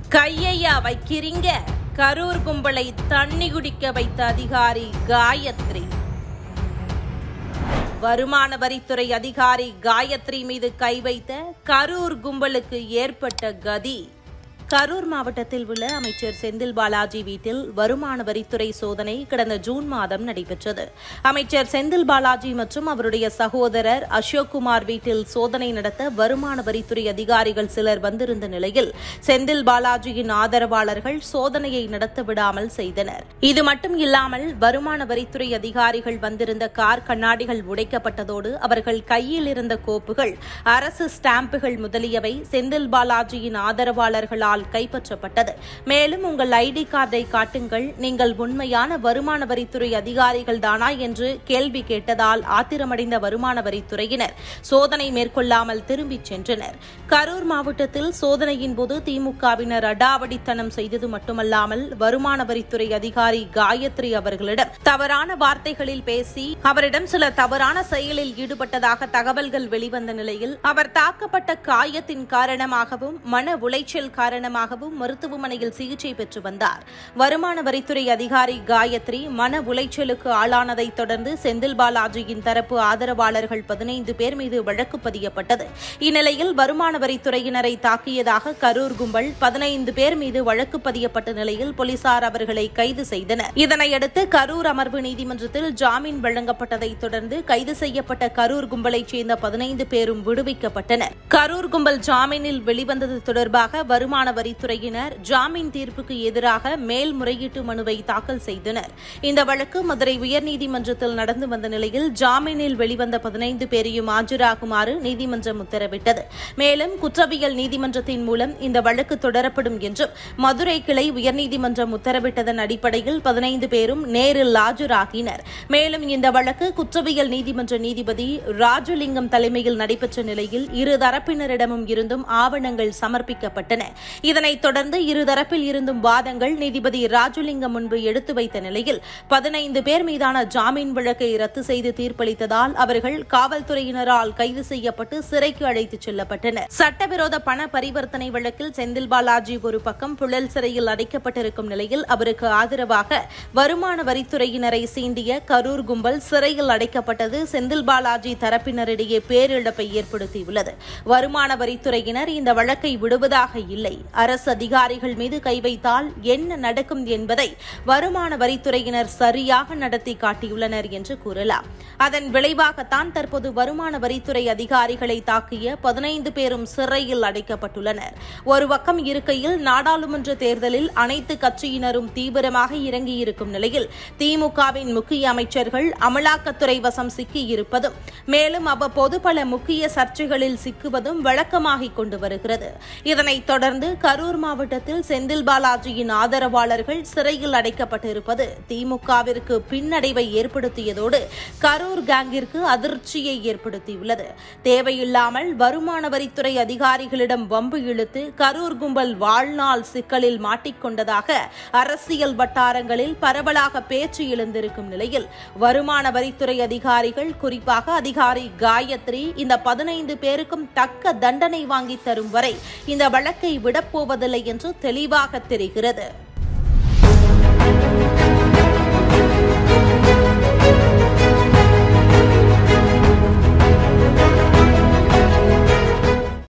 கையையா வைக்கிறீங்க கரூர் கும்பலை தண்ணி குடிக்க வைத்த அதிகாரி காயத்ரி வருமான வரித்துறை அதிகாரி காயத்ரி மீது கை வைத்த கரூர் கும்பலுக்கு ஏற்பட்ட கதி கரூர் மாவட்டத்தில் உள்ள அமைச்சர் செந்தில் பாலாஜி வீட்டில் வருமான வரித்துறை சோதனை கடந்த ஜூன் மாதம் நடைபெற்றது அமைச்சர் செந்தில் பாலாஜி மற்றும் அவருடைய சகோதரர் அசோக்குமார் வீட்டில் சோதனை நடத்த வருமான வரித்துறை அதிகாரிகள் சிலர் வந்திருந்த நிலையில் செந்தில் பாலாஜியின் ஆதரவாளர்கள் சோதனையை நடத்த விடாமல் செய்தனர் இது மட்டும் இல்லாமல் வருமான வரித்துறை அதிகாரிகள் வந்திருந்த கார் கண்ணாடிகள் உடைக்கப்பட்டதோடு அவர்கள் கையில் இருந்த கோப்புகள் அரசு ஸ்டாம்புகள் முதலியவை செந்தில் பாலாஜியின் ஆதரவாளர்களால் கைப்பற்றப்பட்டது மேலும் உங்கள் ஐடி கார்டை காட்டுங்கள் நீங்கள் உண்மையான வருமான வரித்துறை அதிகாரிகள் தானா என்று கேள்வி கேட்டதால் ஆத்திரமடைந்த வருமான வரித்துறையினர் சோதனை மேற்கொள்ளாமல் திரும்பிச் சென்றனர் கரூர் மாவட்டத்தில் சோதனையின் போது திமுகவினர் அடாவடித்தனம் செய்தது மட்டுமல்லாமல் வருமான வரித்துறை அதிகாரி காயத்ரி அவர்களிடம் தவறான வார்த்தைகளில் பேசி அவரிடம் சில தவறான செயலில் ஈடுபட்டதாக தகவல்கள் வெளிவந்த நிலையில் அவர் தாக்கப்பட்ட காயத்தின் காரணமாகவும் மன உளைச்சல் காரணமாகவும் மருத்துவமனையில் சிகிச்சை பெற்று வந்தார் வருமான வரித்துறை அதிகாரி காயத்ரி மன உளைச்சலுக்கு ஆளானதைத் தொடர்ந்து செந்தில் பாலாஜியின் தரப்பு ஆதரவாளர்கள் பதினைந்து பேர் மீது வழக்கு பதியப்பட்டது இந்நிலையில் வருமான வரித்துறையினரை தாக்கியதாக கரூர் கும்பல் பதினைந்து பேர் மீது வழக்கு பதியப்பட்ட நிலையில் போலீசார் அவர்களை கைது செய்தனர் இதனையடுத்து கரூர் அமர்வு நீதிமன்றத்தில் ஜாமீன் வழங்கப்பட்டதைத் தொடர்ந்து கைது செய்யப்பட்ட கரூர் கும்பலைச் சேர்ந்த பதினைந்து பேரும் விடுவிக்கப்பட்டனர் கரூர் கும்பல் ஜாமீனில் வெளிவந்தது தொடர்பாக வருமான வரித்துறையினர் ஜாமீன் தீர்ப்புக்கு எதிராக மேல்முறையீட்டு மனுவை தாக்கல் செய்தனர் இந்த வழக்கு மதுரை உயர்நீதிமன்றத்தில் நடந்து வந்த நிலையில் ஜாமீனில் வெளிவந்த பதினைந்து பேரையும் ஆஜராகுமாறு நீதிமன்றம் உத்தரவிட்டது மேலும் குற்றவியல் நீதிமன்றத்தின் மூலம் இந்த வழக்கு தொடரப்படும் என்றும் மதுரை கிளை உயர்நீதிமன்றம் உத்தரவிட்டதன் அடிப்படையில் பதினைந்து பேரும் நேரில் ஆஜராகினர் மேலும் இந்த வழக்கு குற்றவியல் நீதிமன்ற நீதிபதி ராஜலிங்கம் தலைமையில் நடைபெற்ற நிலையில் இரு தரப்பினரிடமும் இருந்தும் ஆவணங்கள் சமர்ப்பிக்கப்பட்டன இதனைத் தொடர்ந்து இருதரப்பில் இருந்தும் வாதங்கள் நீதிபதி ராஜலிங்கம் முன்பு எடுத்து வைத்த நிலையில் பதினைந்து பேர் மீதான ஜாமீன் வழக்கை ரத்து செய்து தீர்ப்பளித்ததால் அவர்கள் காவல்துறையினரால் கைது செய்யப்பட்டு சிறைக்கு அழைத்துச் செல்லப்பட்டனர் சட்டவிரோத பண பரிவர்த்தனை வழக்கில் செந்தில் பாலாஜி ஒரு பக்கம் புழல் சிறையில் அடைக்கப்பட்டிருக்கும் நிலையில் அவருக்கு ஆதரவாக வருமான வரித்துறையினரை சீண்டிய கரூர் கும்பல் சிறையில் அடைக்கப்பட்டது செந்தில் பாலாஜி தரப்பினரிடையே பேரிழப்பை ஏற்படுத்தியுள்ளது வருமான வரித்துறையினர் இந்த வழக்கை விடுவதாக இல்லை அரசு அதிகாரிகள் மீது கை வைத்தால் என்ன நடக்கும் என்பதை வருமான வரித்துறையினர் சரியாக நடத்தி காட்டியுள்ளனர் என்று கூறலாம் அதன் விளைவாகத்தான் தற்போது வருமான வரித்துறை அதிகாரிகளை தாக்கிய பதினைந்து பேரும் சிறையில் அடைக்கப்பட்டுள்ளனர் ஒரு பக்கம் இருக்கையில் நாடாளுமன்ற தேர்தலில் அனைத்து கட்சியினரும் தீவிரமாக இறங்கியிருக்கும் நிலையில் திமுகவின் முக்கிய அமைச்சர்கள் அமலாக்கத்துறை வசம் சிக்கியிருப்பதும் மேலும் அவ்வப்போது பல முக்கிய சர்ச்சைகளில் சிக்குவதும் வழக்கமாகிக் கொண்டு வருகிறது இதனைத் தொடர்ந்து கரூர் மாவட்டத்தில் செந்தில் பாலாஜியின் ஆதரவாளர்கள் சிறையில் அடைக்கப்பட்டிருப்பது திமுகவிற்கு பின்னடைவை ஏற்படுத்தியதோடு கரூர் கேங்கிற்கு அதிர்ச்சியை ஏற்படுத்தியுள்ளது தேவையில்லாமல் வருமான வரித்துறை அதிகாரிகளிடம் வம்பு இழுத்து கரூர் கும்பல் வாழ்நாள் சிக்கலில் மாட்டிக்கொண்டதாக அரசியல் வட்டாரங்களில் பரவலாக பேச்சு எழுந்திருக்கும் நிலையில் வருமான வரித்துறை அதிகாரிகள் குறிப்பாக அதிகாரி காயத்ரி இந்த பதினைந்து பேருக்கும் தக்க தண்டனை வாங்கி தரும் வரை இந்த வழக்கை விடப்போவதில்லை என்று தெளிவாக தெரிகிறது